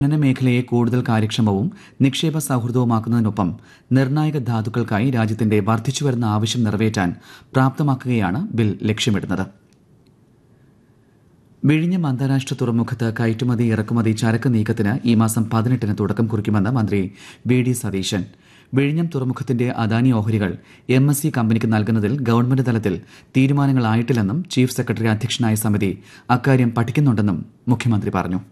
ഖനന മേഖലയെ കൂടുതൽ കാര്യക്ഷമവും നിക്ഷേപ സൌഹൃദവുമാക്കുന്നതിനൊപ്പം നിർണായക ധാതുക്കൾക്കായി രാജ്യത്തിന്റെ വർദ്ധിച്ചുവരുന്ന ആവശ്യം നിറവേറ്റാൻ പ്രാപ്തമാക്കുകയാണ് ബിൽ ലക്ഷ്യമിടുന്നത് വിഴിഞ്ഞം അന്താരാഷ്ട്ര തുറമുഖത്ത് കയറ്റുമതി ഇറക്കുമതി ചരക്ക് നീക്കത്തിന് ഈ മാസം പതിനെട്ടിന് തുടക്കം കുറിക്കുമെന്ന് മന്ത്രി വി ഡി സതീശൻ വിഴിഞ്ഞം തുറമുഖത്തിന്റെ അദാനി ഓഹരികൾ എം എസ് സി കമ്പനിക്ക് നൽകുന്നതിൽ ഗവൺമെന്റ് തലത്തിൽ തീരുമാനങ്ങളായിട്ടില്ലെന്നും ചീഫ് സെക്രട്ടറി അധ്യക്ഷനായ സമിതി അക്കാര്യം പഠിക്കുന്നുണ്ടെന്നും മുഖ്യമന്ത്രി പറഞ്ഞു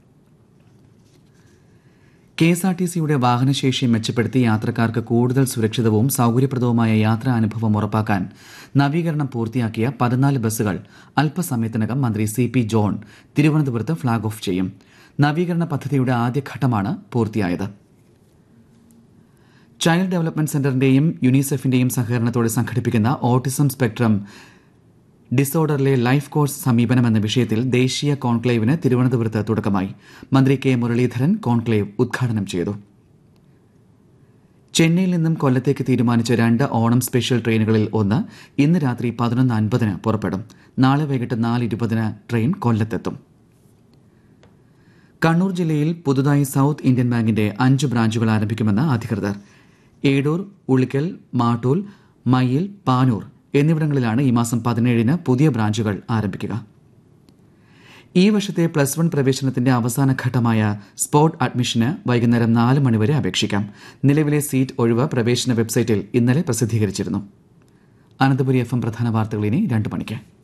കെ എസ് ആർ ടി സിയുടെ വാഹനശേഷി മെച്ചപ്പെടുത്തി യാത്രക്കാർക്ക് കൂടുതൽ സുരക്ഷിതവും സൌകര്യപ്രദവുമായ യാത്രാ അനുഭവം ഉറപ്പാക്കാൻ നവീകരണം പൂർത്തിയാക്കിയ പതിനാല് ബസ്സുകൾ അല്പസമയത്തിനകം മന്ത്രി സി പി ജോൺ തിരുവനന്തപുരത്ത് ഫ്ളാഗ് ഓഫ് ചെയ്യും നവീകരണ പദ്ധതിയുടെ ആദ്യഘട്ടമാണ് പൂർത്തിയായത് ചൈൽഡ് ഡെവലപ്മെന്റ് സെന്ററിന്റെയും യുനിസെഫിന്റെയും സഹകരണത്തോടെ സംഘടിപ്പിക്കുന്ന ഓട്ടിസം സ്പെക്ട്രം ഡിസോർഡറിലെ ലൈഫ് കോഴ്സ് സമീപനം എന്ന വിഷയത്തിൽ ദേശീയ കോൺക്ലേവിന് തിരുവനന്തപുരത്ത് തുടക്കമായി മന്ത്രി കെ മുരളീധരൻ കോൺക്ലേവ് ഉദ്ഘാടനം ചെയ്തു ചെന്നൈയിൽ നിന്നും കൊല്ലത്തേക്ക് തീരുമാനിച്ച രണ്ട് ഓണം സ്പെഷ്യൽ ട്രെയിനുകളിൽ ഒന്ന് ഇന്ന് രാത്രി പതിനൊന്ന് അൻപതിന് പുറപ്പെടും നാളെ വൈകിട്ട് നാല് ഇരുപതിന് ട്രെയിൻ കൊല്ലത്തെത്തും കണ്ണൂർ ജില്ലയിൽ പുതുതായി സൌത്ത് ഇന്ത്യൻ ബാങ്കിന്റെ അഞ്ച് ബ്രാഞ്ചുകൾ ആരംഭിക്കുമെന്ന് അധികൃതർ ഏടൂർ ഉളിക്കൽ മാട്ടൂൽ മയ്യിൽ പാനൂർ എന്നിവിടങ്ങളിലാണ് ഈ മാസം പതിനേഴിന് പുതിയ ബ്രാഞ്ചുകൾ ആരംഭിക്കുക ഈ വർഷത്തെ പ്ലസ് വൺ പ്രവേശനത്തിന്റെ അവസാന ഘട്ടമായ സ്പോട്ട് അഡ്മിഷന് വൈകുന്നേരം നാല് മണിവരെ അപേക്ഷിക്കാം നിലവിലെ സീറ്റ് ഒഴിവ് പ്രവേശന വെബ്സൈറ്റിൽ ഇന്നലെ പ്രസിദ്ധീകരിച്ചിരുന്നു അനന്തപുരി എഫ് എം പ്രധാന വാർത്തകൾ ഇനി രണ്ട് മണിക്ക്